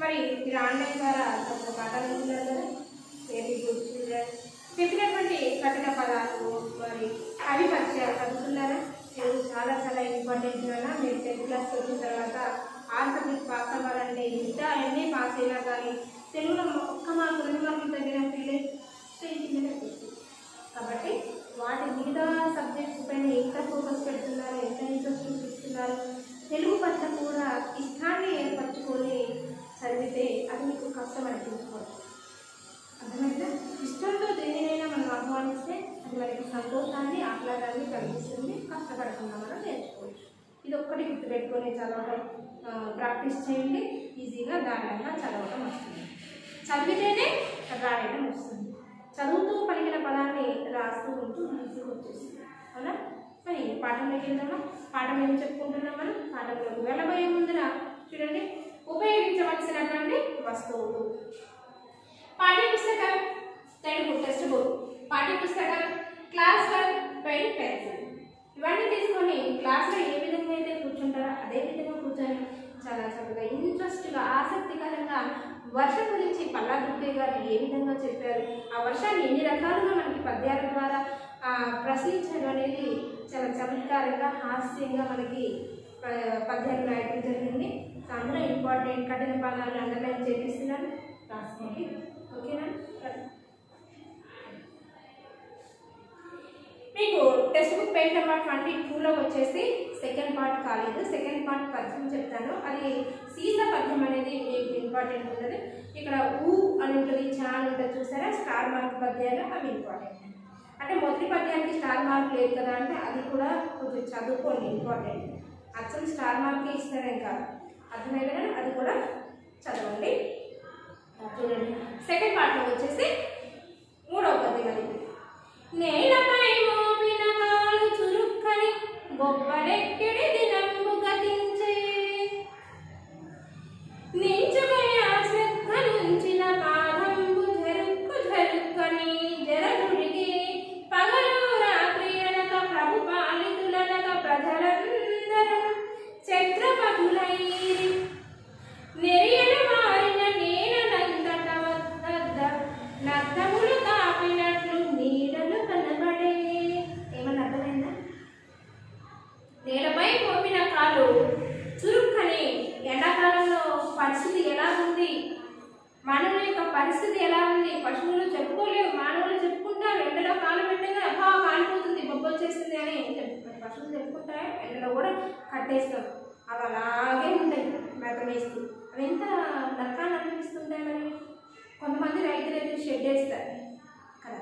మరి మీరు ఆన్లైన్ ద్వారా కొంత పాఠాలు వింటున్నారు కదా వెరీ గుడ్ చిల్డ్రన్ చెప్పినటువంటి కఠిన పదాలు మరి అవి పరిచయాలు చదువుతున్నారా తెలుగు చాలా చాలా ఇంపార్టెంట్ వల్ల మీరు టెన్త్ క్లాస్ వచ్చిన తర్వాత ఆంధ్రప్రదేశ్ పాస్ అవ్వాలంటే ఇంత ఎన్ని పాస్ అయినా కానీ తెలుగులో ఒక్క మార్కు రెండు మార్కులు తగ్గిన ఫీల్ కాబట్టి వాటి మిగతా సబ్జెక్ట్స్ పైన ఎంత ఫోకస్ పెడుతున్నారు ఎంత ఇంట్రెస్ట్ చూపిస్తున్నారు తెలుగు పట్ల కూడా ఇష్టాన్ని ఏర్పరచుకొని చదివితే అది మీకు కష్టం అనిపించుకోవచ్చు అర్థమైందా ఇష్టంతో దేనినైనా మనం ఆహ్వానిస్తే అది మనకి సంతోషాన్ని ఆహ్లాదాన్ని కలిగిస్తుంది కష్టపడకుండా మనం నేర్చుకోవచ్చు ఇది ఒక్కటి గుర్తుపెట్టుకొని చదవడం ఆ, ప్రాక్టీస్ చేయండి ఈజీగా దానివల్ల చదవడం వస్తుంది చదివితేనే రాయడం వస్తుంది చదువుతూ పలికిన పదాన్ని రాస్తూ ఉంటూ ఈజీగా వచ్చేస్తుంది అవునా మరి పాఠంలోకి వెళ్దామా పాఠం ఏం చెప్పుకుంటున్నాం మనం పాఠంలోకి వెళ్ళబోయే ముందర చూడండి ఉపయోగించవలసినటువంటి వస్తువులు పాఠ్య పుస్తకం తెలుగు టెక్స్ట్ బుక్ పాఠ్య పుస్తకం క్లాస్ వర్క్ పెన్ పెన్సిల్ ఇవన్నీ తీసుకొని క్లాస్లో ఏ విధంగా అయితే కూర్చుంటారో అదే విధంగా కూర్చొని చాలా చక్కగా ఇంట్రెస్ట్గా ఆసక్తికరంగా వర్షం గురించి పల్లా దుర్గయ్య గారు ఏ విధంగా చెప్పారు ఆ వర్షాన్ని ఎన్ని రకాలుగా మనకి పద్యాల ద్వారా ఆ, ప్రశ్నించడం అనేది చాలా చమత్కారంగా హాస్యంగా మనకి ఆ, పద్యాలు రాయడం జరిగింది సో అందులో ఇంపార్టెంట్ కఠిన పదాలను అండర్లైన్ చేపిస్తున్నాను రాసుకోండి ఓకేనా మీకు text book page number twenty టూలో వచ్చేసి సెకండ్ పార్ట్ కాలేదు సెకండ్ పార్ట్ పద్యం చెప్తాను అది సీస పద్యం అనేది మీకు ఇంపార్టెంట్ ఉంటుంది ఇక్కడ ఊ అని ఉంటుంది చా అని ఉంటుంది చూసారా స్టార్ మార్క్ పద్యాలు అవి ఇంపార్టెంట్ అంటే మొదటి పద్యానికి స్టార్ మార్క్ లేదు కదా అంటే అది కూడా కొంచెం చదువుకోండి ఇంపార్టెంట్ అసలు స్టార్ మార్కే ఇస్తారు ఇంకా అర్థమైంది కదా అది కూడా చదవండి చూడండి సెకండ్ పార్ట్లో వచ్చేసి మూడవ పద్యం అది నేలపై మోపిన కాలు చురుక్కని గొప్పలెక్కిడి దినంబు గతించే నించుకయ శ్రద్ధ నుంచిన పాదంబు జరుక్కు జరుక్కని జరదుడికి పగలు రాత్రి అనక ప్రభు పాలితులనక ప్రజలందరూ చక్రపతులైరి నెరియలు మారిన నేలనంతట వద్ద నర్తములు తాపినట్లు నీడలు కనబడే ఏమన్నా అర్థమైందా నేలపై మోపిన కాలు చురుక్కని ఎండాకాలంలో పరిస్థితి ఎలా ఉంది మానవుల యొక్క పరిస్థితి ఎలా ఉంది పశువులు చెప్పుకోలేవు మానవులు చెప్పుకుంటారు ఎండలో కాలు పెట్టగా అబ్బా కాలిపోతుంది బొబ్బ వచ్చేసింది అని చెప్పు- పశువులు చెప్పుకుంటారు ఎండలో కూడా కట్టేస్తాం అవి అలాగే ఉంటాయి మేత వేస్తూ అవి ఎంత నరకాన్ని అనిపిస్తుంటాయి మరి కొంతమంది రైతులు అయితే షెడ్ వేస్తారు కదా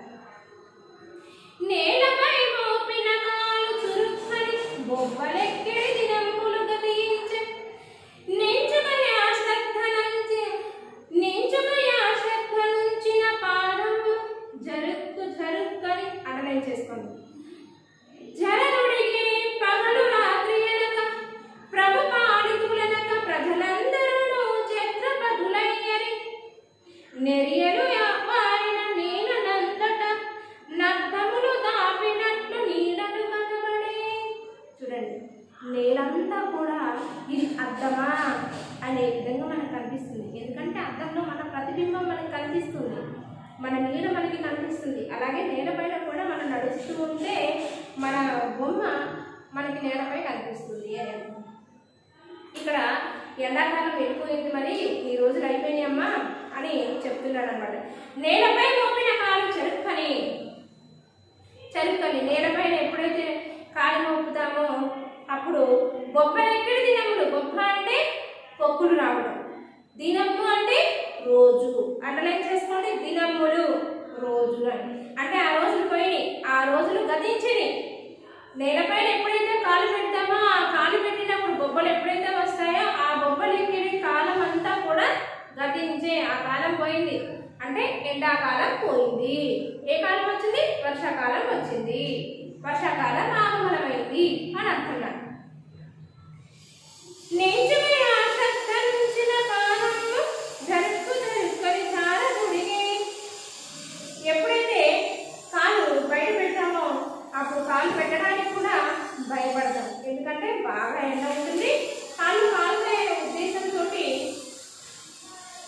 నేలపై మోపిన కాలు చురుక్కని బొబ్బలెక్కిడి దినంబులు గతించె నించుకని ఆశ్రద్ధ నుంచి నించుకని ఆశ్రద్ధ నుంచిన పాదము జరుక్కు జరుక్కని అండర్లైన్ చేసుకోండి జరనుడికి పగలు రాత్రి అనక ప్రభు పాలితులనక ప్రజలందరూ చక్రపదులయ్యరి నెరియలు వారిన నీలనంతట నర్తములు దాపినట్లు నీడలు కనబడే చూడండి నేలంతా కూడా ఇది అద్దమా అనే విధంగా మనకు కనిపిస్తుంది ఎందుకంటే అద్దంలో మన ప్రతిబింబం మనకు కనిపిస్తుంది మన నీడ మనకి కనిపిస్తుంది అలాగే నేలపైన కూడా మనం నడుస్తూ ఉంటే మన బొమ్మ మనకి నేలపై కనిపిస్తుంది అని ఇక్కడ ఎండాకాలం వెళ్ళిపోయింది మరి ఈ రోజులు అయిపోయినాయమ్మా అని చెప్తున్నాడు అనమాట నేలపై మోపిన కాలు చెరుక్కని చెరుక్కని నేలపైన ఎప్పుడైతే కాలు మోపుతామో అప్పుడు బొబ్బ ఎక్కడి దినములు బొబ్బ అంటే పొక్కులు రావడం దినము అంటే రోజు అండర్లైన్ చేసుకోండి దినములు రోజు అని అంటే ఆ రోజులు పోయి ఆ రోజులు గతించినాయి నేలపైన ఎప్పుడైతే కాలు పెడతామో ఆ కాలు పెట్టినప్పుడు బొబ్బలు ఎప్పుడైతే వస్తాయో ఆ బొబ్బలు ఎక్కిన కాలం అంతా కూడా గతించే ఆ కాలం పోయింది అంటే ఎండాకాలం పోయింది ఏ కాలం వచ్చింది వర్షాకాలం వచ్చింది వర్షాకాలం ఆగమనమైంది అని అంటున్నాడు నేర్చుకునే ఆసక్త నుంచిన కాలంలో జరుపు జరుపుకొని చాలా గుడిగే ఎప్పుడైతే కాలు బయట పెడతామో అప్పుడు కాలు పెట్టడానికి కూడా భయపడతాం ఎందుకంటే బాగా ఎండ ఉంటుంది కాలు కాలుతాయనే ఉద్దేశంతో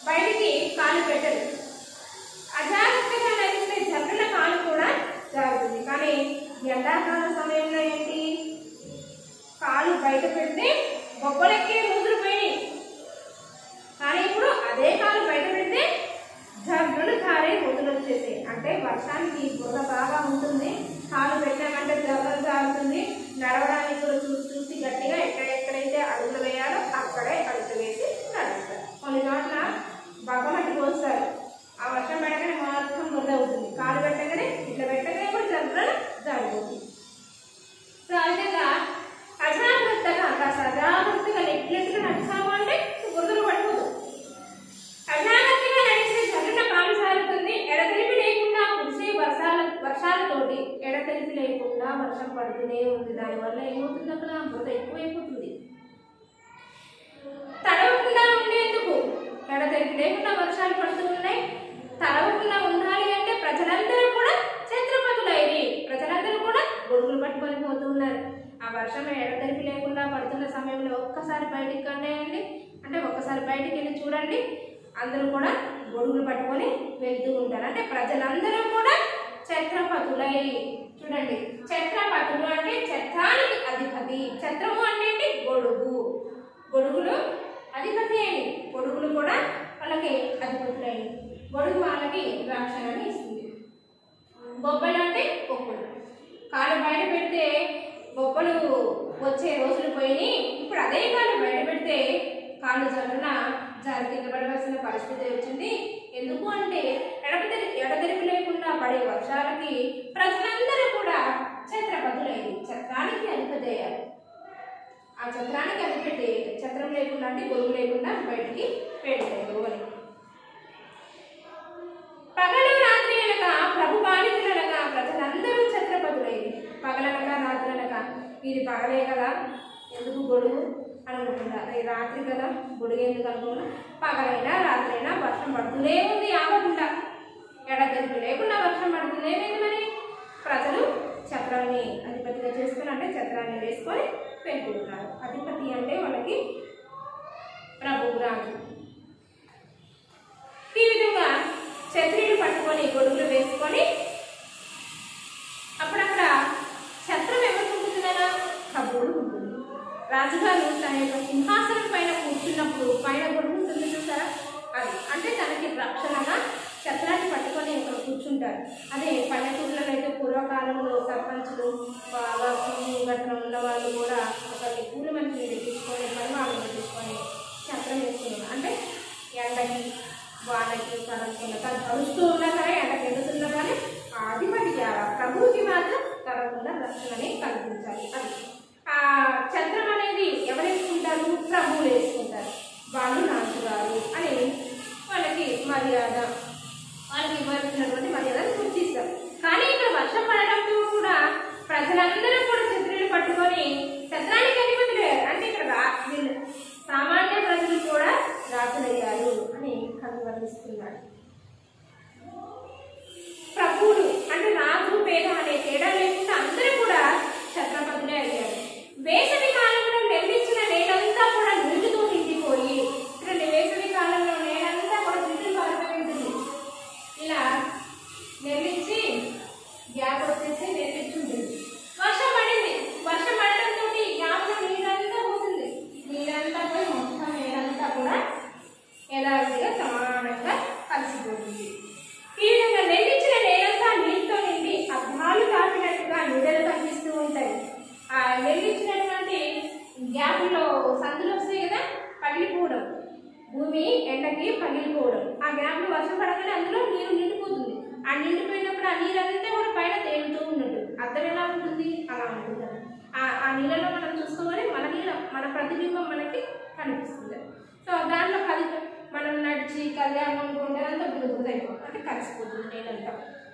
ఎండాకాల సమయంలో ఏంటి కాలు బయట పెడితే బొబ్బలెక్కే రోజులు పోయినాయి కానీ ఇప్పుడు అదే కాలు బయట పెడితే జగ్గులు కారే రోజులు వచ్చేసాయి అంటే వర్షానికి బురద బాగా ఉంటుంది కాలు పెట్టామంటే జగ్గలు జారుతుంది నడవడానికి కూడా చూసి చూసి గట్టిగా ఎక్కడెక్కడైతే అడుగులు వేయాలో అక్కడే అడుగులు వేసి నడుస్తారు కొన్ని చోట్ల బగ్గమట్టి పోస్తారు ఆ వర్షం పెట్టగానే మొత్తం బురద అవుతుంది కాలు పెట్టగానే ఇట్లా పెట్టగానే కూడా జగ్గలు జారిపోతుంది సో ఆ విధంగా అజాగ్రత్తగా కాస్త అజాగ్రత్తగా నెట్లెట్గా నడిచాము అంటే బురదలు పడిపోదు అజాగ్రత్తగా నడిస్తే జల్లున కాలు సారుతుంది ఎడతెరిపి లేకుండా కురిసే వర్షాల వర్షాలతోటి ఎడతెరిపి లేకుండా వర్షం పడుతూనే ఉంది దానివల్ల ఏమవుతుంది అక్కడ బురద ఎక్కువైపోతుంది తడవకుండా ఉండేందుకు ఎడతెరిపి లేకుండా వర్షాలు పడుతూ ఉన్నాయి తడవకుండా ఉండాలి అంటే ప్రజలందరూ కూడా ఛత్రపతులైరి ప్రజలందరూ కూడా గొడుగులు పట్టుకొని పోతున్నారు ఆ వర్షం ఎడతెరిపి లేకుండా పడుతున్న సమయంలో ఒక్కసారి బయటికి కన్నేయండి అంటే ఒక్కసారి బయటికి వెళ్ళి చూడండి అందరూ కూడా గొడుగులు పట్టుకొని వెళ్తూ ఉంటారు అంటే ప్రజలందరూ కూడా ఛత్రపతులై చూడండి ఛత్రపతులు అంటే ఛత్రానికి అధిపతి ఛత్రము అంటే ఏంటి? గొడుగు గొడుగులు అధిపతి అయింది గొడుగులు కూడా వాళ్ళకి అధిపతులైంది గొడుగు వాళ్ళకి రక్షణని ఇస్తుంది బొబ్బలు అంటే బొబ్బలు కాలు బయట పెడితే బొబ్బలు వచ్చే రోజులు పోయినాయి ఇప్పుడు అదే కాలు బయట పెడితే కాళ్ళు జరున జారి కింద పడవలసిన పరిస్థితి వచ్చింది ఎందుకు అంటే ఎడతెరి ఎడతెరిపి లేకుండా పడే వర్షాలకి ప్రజలందరూ కూడా ఛత్రపతులైంది ఛత్రానికి అధిపతి అయ్యారు ఆ ఛత్రానికి అధిపెట్టి ఛత్రం లేకుండా అంటే గొడుగు లేకుండా బయటికి పెడతారు అని పగలు రాత్రి అనగా ప్రభు బాధితులనగా ప్రజలందరూ ఛత్రపతులైంది పగలనగా రాత్రి అనగా ఇది పగలే కదా ఎందుకు గొడుగు అని అనుకుంటారు ఈ రాత్రి కదా గొడుగు ఎందుకు అనుకున్నా పగలైనా రాత్రైనా వర్షం పడుతూనే ఉంది ఆగకుండా ఎడతెరిపి లేకుండా వర్షం పడుతూనే ఉంది మరి ప్రజలు చక్రాన్ని అధిపతిగా చేసుకుని అంటే చక్రాన్ని వేసుకొని పెట్టుకుంటున్నారు అధిపతి అంటే వాళ్ళకి ప్రభు రాజు ఈ విధంగా ఛత్రీలు పట్టుకొని గొడుగులు వేసుకొని అప్పుడక్కడ ఛత్రం ఎవరికి ఉంటుంది కదా కబుడు ఉంటుంది రాజుగారు తన యొక్క సింహాసనం పైన కూర్చున్నప్పుడు పైన గొడుగు ఉంటుంది చూసారా అది అంటే తనకి రక్షణగా ఛత్రాన్ని పట్టుకొని ఇక్కడ కూర్చుంటారు అదే పల్లెటూర్లలో అయితే పూర్వకాలంలో సర్పంచులు బాగా భూమి గట్ర ఉన్న వాళ్ళు కూడా ఒకరి కూలి మనిషిని తెప్పించుకొని పని వాళ్ళని తెప్పించుకొని ఛత్రం వేసుకున్నారు అంటే ఎండకి వానకి తరగకుండా తను తడుస్తూ ఉన్నా సరే ఎండకి ఎదుగుతున్నా కానీ ఆ అధిపతికి ఆ ప్రభువుకి మాత్రం తరగకుండా రక్షణని కల్పించాలి అది ఆ ఛత్రం అనేది ఎవరు వేసుకుంటారు ప్రభువులు వేసుకుంటారు వాళ్ళు నాచుగారు అని వాళ్ళకి మర్యాద వాళ్ళకి ఇవ్వాల్సినటువంటి మర్యాదను గుర్తిస్తారు కానీ ఇక్కడ వర్షం పడడంతో కూడా ప్రజలందరూ కూడా ఛత్రీలు పట్టుకొని ఛత్రానికి అధిపతులయ్యారు అంటే ఇక్కడ రా వీళ్ళు సామాన్య ప్రజలు కూడా రాజులయ్యారు అని కవి వర్ణిస్తున్నాడు ప్రభువులు అంటే రాజు పేద అనే తేడా లేకుండా అందరూ కూడా ఛత్రపతులే అయ్యారు వేసవి కాలంలో నిర్మించిన నేలంతా కూడా నీటితో నిండిపోయి చూడండి వేసవి కాలంలో నేలంతా కూడా నీటిని పారిపోయి ఉంటుంది ఇలా నిర్మించి గ్యాప్ వచ్చేసి నిర్మించి ఉంటుంది వర్షం పడింది వర్షం పడడంతో గ్యాప్లో నీరంతా పోతుంది నీరంతా పోయి మొత్తం నేలంతా కూడా యథావిధిగా సమానంగా కలిసిపోతుంది ఈ విధంగా నిర్మించిన నేలంతా నీటితో నిండి అద్దాలు తాకినట్టుగా నీడలు కనిపిస్తూ ఉంటాయి ఆ నిర్మించినటువంటి గ్యాప్లో సందులు వస్తాయి కదా పగిలిపోవడం భూమి ఎండకి పగిలిపోవడం ఆ గ్యాప్లో వర్షం పడగానే అందులో నీరు నిండిపోతుంది ఆ నిండిపోయినప్పుడు ఆ నీరు అంతా కూడా పైన తేలుతూ ఉన్నట్టు అర్థం ఎలా ఉంటుంది అలా ఉంటుంది ఆ ఆ నీళ్ళలో మనం చూసుకోగానే మన నీళ్ళ మన ప్రతిబింబం మనకి కనిపిస్తుంది సో దాంట్లో కలి మనం నడిచి కళ్యాణం అనుకుంటే అంతా బుద్ధి అయిపోతుంది అంటే కలిసిపోతుంది నేనంతా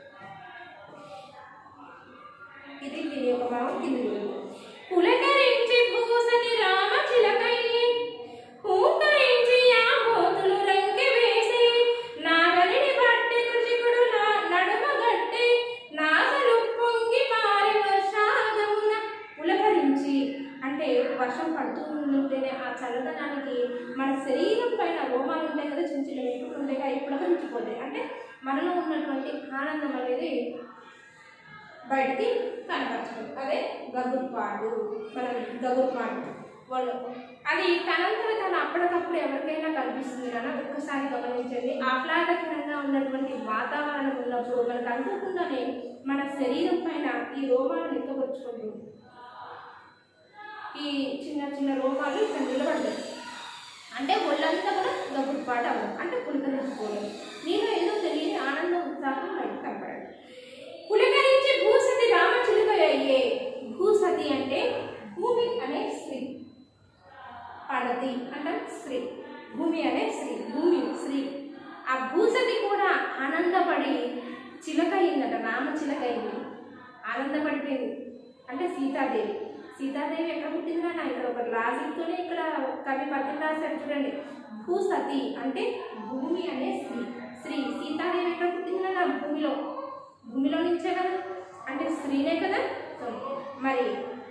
ఇది దీని యొక్క భావం కింది పులకరించి పూసని రామ చిలకై పూకరించి ఆ బోతులు రంకె వేసి నాగలిని బట్టి కృషికుడు నా- నడుమ గట్టి నాగలు పొంగి పారి వర్షాగమున పులకరించి అంటే వర్షం పడుతూ ఉంటేనే ఆ చల్లదనానికి మన శరీరం పైన రోమాలు ఉంటాయి కదా చిన్న చిన్న వెంట్రుకలు ఉంటాయి కదా అవి పులకరించిపోతాయి అంటే మనలో ఉన్నటువంటి ఆనందం అనేది బయటికి కనపరచడం అదే గగుర్పాడు మనం గగుర్పాడు వాళ్ళు అది తనంతట తను అప్పటికప్పుడు ఎవరికైనా కనిపిస్తుంది కదా ఒక్కసారి గమనించండి ఆహ్లాదకరంగా ఉన్నటువంటి వాతావరణం ఉన్నప్పుడు మనకు అనుకోకుండానే మన శరీరం పైన ఈ రోమాలు లెక్కపరుచుకుంటుంది ఈ చిన్న చిన్న రోమాలు ఇక్కడ నిలబడ్డాయి అంటే ఒళ్ళంతా కూడా గగుర్పాటు అవ్వదు అంటే పులకరించుకోలేదు నేను ఏదో తెలియని ఆనందం ఉత్సాహం బయట కనపడాడు పులకరించి భూసతి రామచిలుక అయ్యే భూసతి అంటే భూమి అనే స్త్రీ పడతి అంటే స్త్రీ భూమి అనే స్త్రీ భూమి స్త్రీ ఆ భూసతి కూడా ఆనందపడి చిలక అయిందట రామ చిలక అయింది ఆనందపడిపోయింది అంటే సీతాదేవి సీతాదేవి ఎక్కడ పుట్టిందన్న ఇక్కడ ఒక లాజిక్తోనే ఇక్కడ కవి పద్యం రాశారు చూడండి భూసతి అంటే భూమి అనే స్త్రీ స్త్రీ సీతాదేవి ఎక్కడ పుట్టిందన్న భూమిలో భూమిలో నుంచే కదా అంటే స్త్రీనే కదా సో, మరి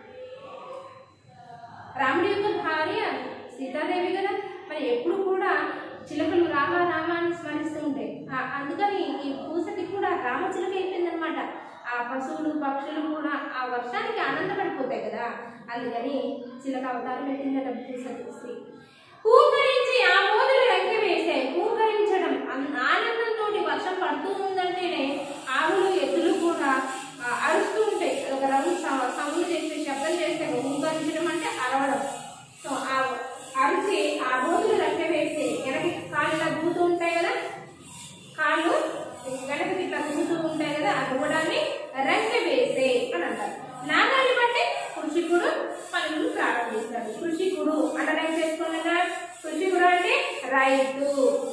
రాముడి యొక్క భార్య సీతాదేవి కదా మరి ఎప్పుడు కూడా చిలకలు రామ రామ అని స్మరిస్తూ ఉంటాయి ఆ- అందుకని ఈ పూసకి కూడా రామ చిలక అయిపోయిందనమాట ఆ పశువులు పక్షులు కూడా ఆ వర్షానికి ఆనందపడిపోతాయి కదా అందుకని చిలక అవతారం పెట్టిందట పూసకి స్త్రీ పూకరించి ఆ మోదలు వెంక వేసాయి పూకరించడం అన్- ఆనందంతో వర్షం పడుతూ ఉందంటేనే ఆవులు ఎద్దులు కూడా ఆ, అరుస్తూ ఉంటాయి ఒక రంగు సౌండ్ చేసే శబ్దం చేస్తే పూకరించడం అంటే అరవడం సో ఆ అరిచి ఆ బోతులు రెక్క వేసి వెనక్కి కాళ్ళు ఇలా దూతూ ఉంటాయి కదా కాళ్ళు వెనక్కి ఇట్లా దూతూ ఉంటాయి కదా ఆ దూడాన్ని రెక్క వేసే అని అంటారు నాగాన్ని బట్టి కృషికుడు పనులు ప్రారంభిస్తాడు కృషికుడు అండర్లైన్ చేసుకున్నాగా కృషికుడు అంటే రైతు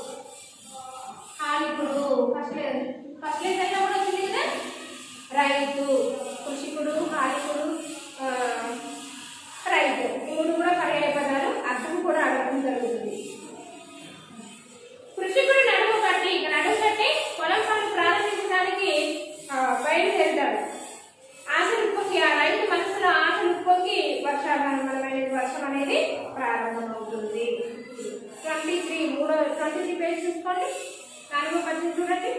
హాలికుడు ఫస్ట్ ఫస్ట్ లెసన్లో కూడా వచ్చింది కదా రైతు కృషికుడు హాలికుడు ఆ, రైతు ఈ మూడు కూడా పర్యాయ పదాలు అర్థం కూడా అడగడం జరుగుతుంది కృషికుడు నడుము కట్టి ఇక నడుము కట్టి పొలం పనులు ప్రారంభించడానికి ఆ, బయలుదేరుతాడు ఆశలు ఉప్పొంగి ఆ రైతు మనసులో ఆశలు ఉప్పొంగి వర్షాకాలమైన వర్షం అనేది ప్రారంభమవుతుంది ట్వంటీ త్రీ మూడో ట్వంటీ త్రీ పేజ్ చూసుకోండి నాలుగో పద్దెనిమిది చూడండి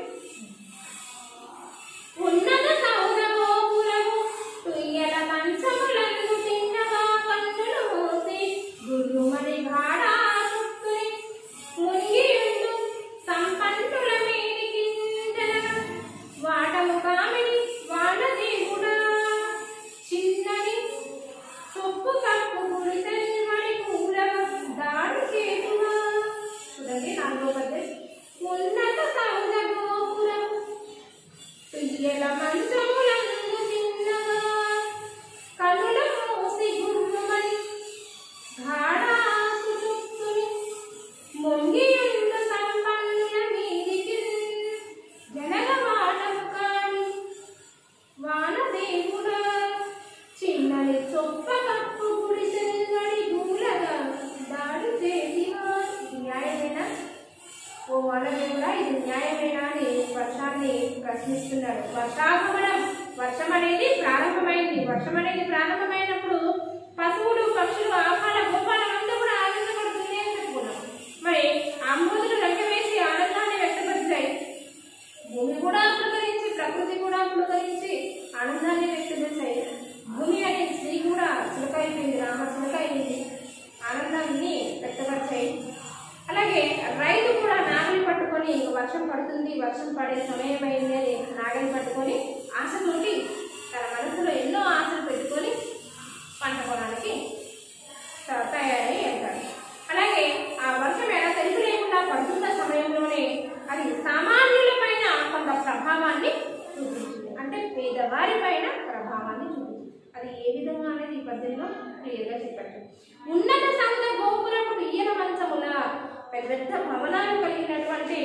ఉన్నత సౌద గోపురము తుయ్యల మంచములందు చిన్నగా కన్నులు మూసి గుర్రుమని భాడా చుట్టుని మునిగియుండు సంపన్నుల మీదికిందనగా వాటము కామిని వాళ్ళ దేవుడా చిన్నని చొప్పు కప్పు గుడిసెల్వడి కూరగా దాడి చేతువా చూడండి నాలుగో పద్ధతి ఉన్నత సౌద గోపురం పిల్లల మంచములందు చిన్నగా కనుల మూసి గుర్రుమని ఘాడాసు చుట్టుని మొంగియుండ సంపన్నుల మీదికి జనగ మాటము కాని వానదేవుడా చిన్నని చొప్ప కప్పు గుడిసెల్వడి గూలగా దాడి చేసివా ఇది న్యాయమేనా ఓ వానదేవుడా ఇది న్యాయమేనా అని వర్షాన్ని ప్రశ్నిస్తున్నాడు వర్షాగమనం వర్షం అనేది ప్రారంభమైంది వర్షం అనేది ప్రారంభమైనప్పుడు పశువులు పక్షులు ఆహార గోపాలం అంతా కూడా ఆనందపడుతుంది అని చెప్పుకున్నాం మరి ఆమోదులు రెక్క వేసి ఆనందాన్ని వ్యక్తపరిచాయి భూమి కూడా పులకరించి ప్రకృతి కూడా పులకరించి ఆనందాన్ని వ్యక్తపరిచాయి భూమి అనే స్త్రీ కూడా చిలక అయిపోయింది రామ చిలక అయింది ఆనందాన్ని వ్యక్తపరిచాయి అలాగే రైతు కూడా నాగలి పట్టుకొని ఇంక వర్షం పడుతుంది వర్షం పడే సమయం అయింది అని నాగలి పట్టుకొని ఆశతోటి తన మనసులో ఎన్నో ఆశలు పెట్టుకొని పంట పొలానికి త- తయారై వెళ్తాడు అలాగే ఆ వర్షం ఎలా తెలుపు లేకుండా పడుతున్న సమయంలోనే అది సామాన్యుల పైన కొంత ప్రభావాన్ని చూపించింది అంటే పేదవారి పైన ప్రభావాన్ని చూపించింది అది ఏ విధంగా అనేది ఈ పద్యంలో క్లియర్గా చెప్పారు ఉన్నత సముద గోపురపు ఇయ్యన మంచముల పెద్ద పెద్ద భవనాలు కలిగినటువంటి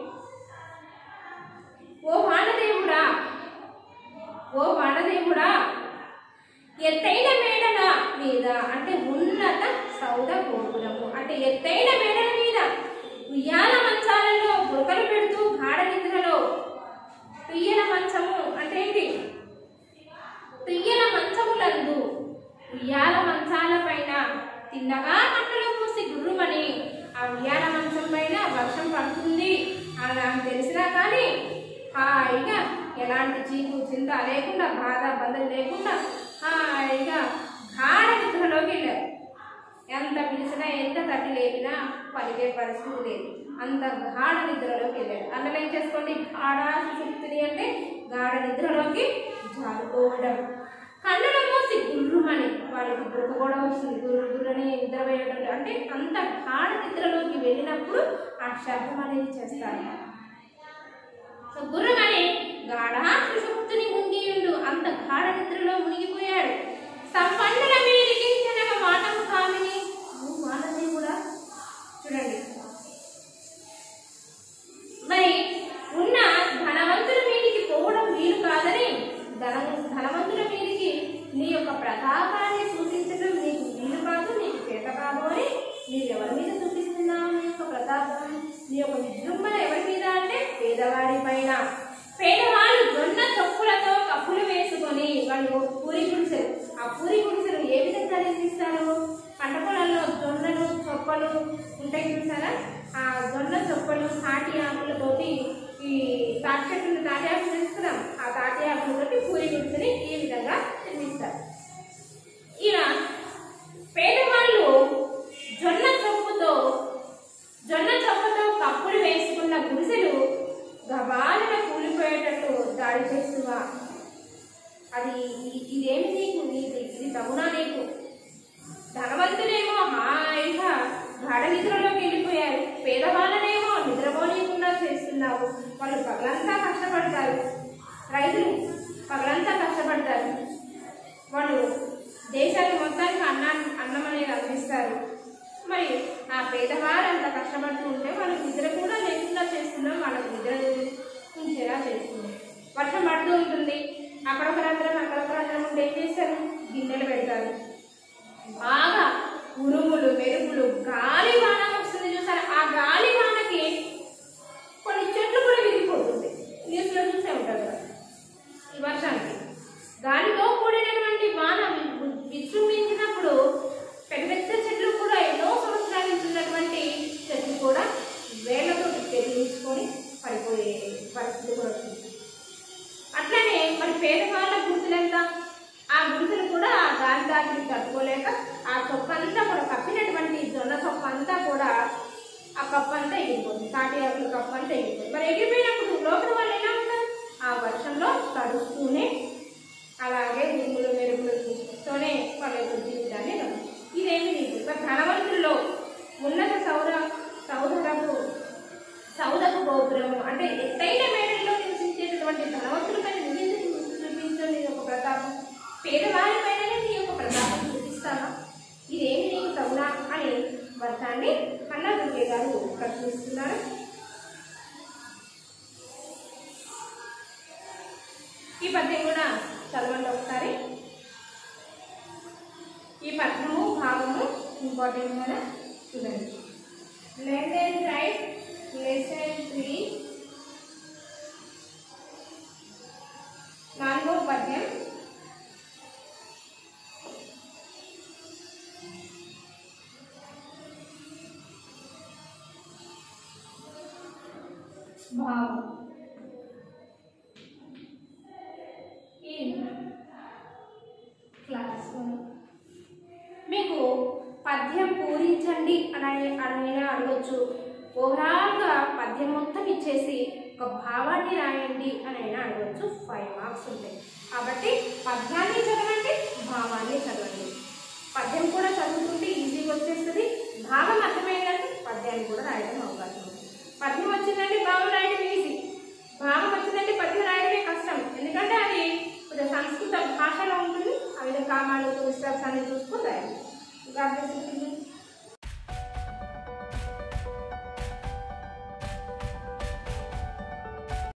ఓ వానదేవుడా ఓ వానదేవుడా ఎత్తైన మేడల మీద అంటే ఉన్నత సౌద గోపురము అంటే ఎత్తైన మేడల మీద ఉయ్యాల మంచాలలో బురకలు పెడుతూ గాఢ నిద్రలో ఉయ్యల మంచము అంటే ఏంటి ఉయ్యల మంచములందు ఉయ్యాల మంచాల పైన తిన్నగా కట్టలు మూసి గుర్రుమని ఆ ఉయ్యాల మంచం పైన వర్షం పడుతుంది అని నాకు తెలిసినా కానీ హాయిగా ఎలాంటి చీకు చింత లేకుండా బాధ బంధం లేకుండా హాయిగా గాఢ నిద్రలోకి వెళ్ళారు ఎంత పిలిచినా ఎంత తట్టి లేపినా పలికే పరిస్థితి లేదు అంత గాఢ నిద్రలోకి వెళ్ళాడు అండర్లైన్ చేసుకోండి గాఢ సుషుప్తిని అంటే గాఢ నిద్రలోకి జారుకోవడం కన్నుల మూసి గుర్రుమని వాళ్ళకి బుర్ర కూడా వస్తుంది గుర్రు గుర్రని నిద్ర వేయడం అంటే అంత గాఢ నిద్రలోకి వెళ్ళినప్పుడు ఆ శబ్దం అనేది చేస్తారు సో గుర్రమని గాఢ సుషుప్తిని ముంగియుండు అంత గాఢ నిద్రలో మునిగిపోయాడు సంపన్నుల మీదికి చెనగ మాటము కామిని నువ్వు మాటని కూడా చూడండి మరి ఉన్న ధనవంతుల మీదికి పోవడం వీలు కాదని ధన ధనవంతుల మీదికి నీ యొక్క ప్రతాపాన్ని సూచించడం నీకు వీలు కాదు నీకు చేత కాదు అని నీవు ఎవరి మీద చూపిస్తున్నావు నీ యొక్క ప్రతాపం నీ యొక్క విజృంభణ ఎవరి మీద అంటే పేదవాడి పైన పేదవాళ్ళు జొన్న చొప్పులతో కప్పులు వేసుకొని వాళ్ళు పూరి గుడిసెలు ఆ పూరి గుడిసెలు ఏ విధంగా నిర్మిస్తారు పంట పొలాల్లో జొన్నలు చొప్పలు ఉంటాయి చూసారా ఆ జొన్న చొప్పలు తాటి ఆకులతోటి ఈ తాటి చెట్లు తాటి ఆకులు తెలుసుకున్నాం ఆ తాటి ఆకులతోటి పూరి గుడిసెని ఈ విధంగా నిర్మిస్తారు ఇలా పేదవాళ్ళు జొన్న చొప్పుతో జొన్న చొప్పతో కప్పులు వేసుకున్న గుడిసెలు గబాలన కూలిపోయేటట్టు దాడి చేస్తువా అది ఇ- ఇదేమి నీకు ఇది ఇది తగునా నీకు ధనవంతులేమో హాయిగా గాఢ నిద్రలోకి వెళ్ళిపోయారు పేదవాళ్ళనేమో నిద్రపోనీయకుండా చేస్తున్నావు వాళ్ళు పగలంతా కష్టపడతారు రైతులు పగలంతా కష్టపడతారు వాళ్ళు దేశానికి మొత్తానికి అన్నాన్ని అన్నం అనేది అందిస్తారు మరి ఆ పేదవారు అంత కష్టపడుతూ ఉంటే వాళ్ళకి నిద్ర కూడా లేకుండా చేస్తున్నాం వాళ్ళకి నిద్ర ఉంచేలా చేస్తున్నాం వర్షం పడుతూ ఉంటుంది అక్కడ ఒక రంధ్రం అక్కడ ఒక రంధ్రం ఉంటే ఏం చేస్తారు గిన్నెలు పెడతారు బాగా ఉరుములు మెరుపులు గాలి వాన వస్తుంది చూసారా ఆ గాలి వానకి కొన్ని చెట్లు కూడా విరిగిపోతుంది న్యూస్లో చూసే ఉంటారు కదా ఈ వర్షానికి గాలితో కూడినటువంటి వాన వి- వి- విజృంభించినప్పుడు పెద్ద పెద్ద చెట్లు కూడా ఎన్నో సంవత్సరాల నుంచి ఉన్నటువంటి చెట్లు కూడా వేళ్లతో పెరిగించుకొని పడిపోయే పరిస్థితి కూడా వచ్చింది అట్లనే మరి పేదవాళ్ళ గుర్తులు ఎంత ఆ గుర్తులు కూడా ఆ గాలి దాటిని తట్టుకోలేక ఆ చొక్క అంతా కూడా కప్పినటువంటి జొన్న చొక్క అంతా కూడా ఆ కప్పు అంతా ఎగిరిపోతుంది తాటి ఆకుల కప్పు అంతా ఎగిరిపోతుంది మరి ఎగిరిపోయినప్పుడు లోపల వాళ్ళు ఎలా ఉంటారు ఆ వర్షంలో తడుస్తూనే అలాగే ఉరుములు మెరుగులతోనే వాళ్ళ యొక్క జీవితాన్ని గడుపుతారు. ఇదేమి లేదు మరి ధనవంతుల్లో ఉన్నత సౌర సౌదరపు సౌదపు గోపురము అంటే ఎత్తైన మేడల్లో నివసించేటటువంటి ధనవంతులపై నువ్వెందుకు చూపించు నీ యొక్క ప్రతాపం పేదవారి పైననే నీ యొక్క ప్రతాపం చూపిస్తావా ఇదేమి నీకు తగునా అని వర్షాన్ని అన్నా దుర్గే గారు ప్రశ్నిస్తున్నారు ఈ పద్యం కూడా చదవండి ఒకసారి ఈ పద్యము భాగము ఇంపార్టెంట్ కదా చూడండి let and write lesson three నాలుగో పద్యం భావం ఈ క్లాస్ మీకు పద్యం పూరించండి అని అని అడగచ్చు ఓవరాల్గా పద్యం మొత్తం ఇచ్చేసి ఒక భావాన్ని రాయండి అని అయినా అడగచ్చు ఫైవ్ మార్క్స్ ఉంటాయి కాబట్టి పద్యాన్ని చదవండి భావాన్ని చదవండి పద్యం కూడా చదువుతుంటే ఈజీగా వచ్చేస్తుంది భావం అర్థమైందంటే పద్యాన్ని కూడా రాయడం అవకాశం ఉంది పద్యం వచ్చిందంటే భావం రాయడం ఈజీ భావం వచ్చిందంటే పద్యం రాయడమే కష్టం ఎందుకంటే అది కొంచెం సంస్కృత భాషలో ఉంటుంది ఆ విధంగా కామాలు పుస్తకాలు అన్ని చూసుకుని రాయాలి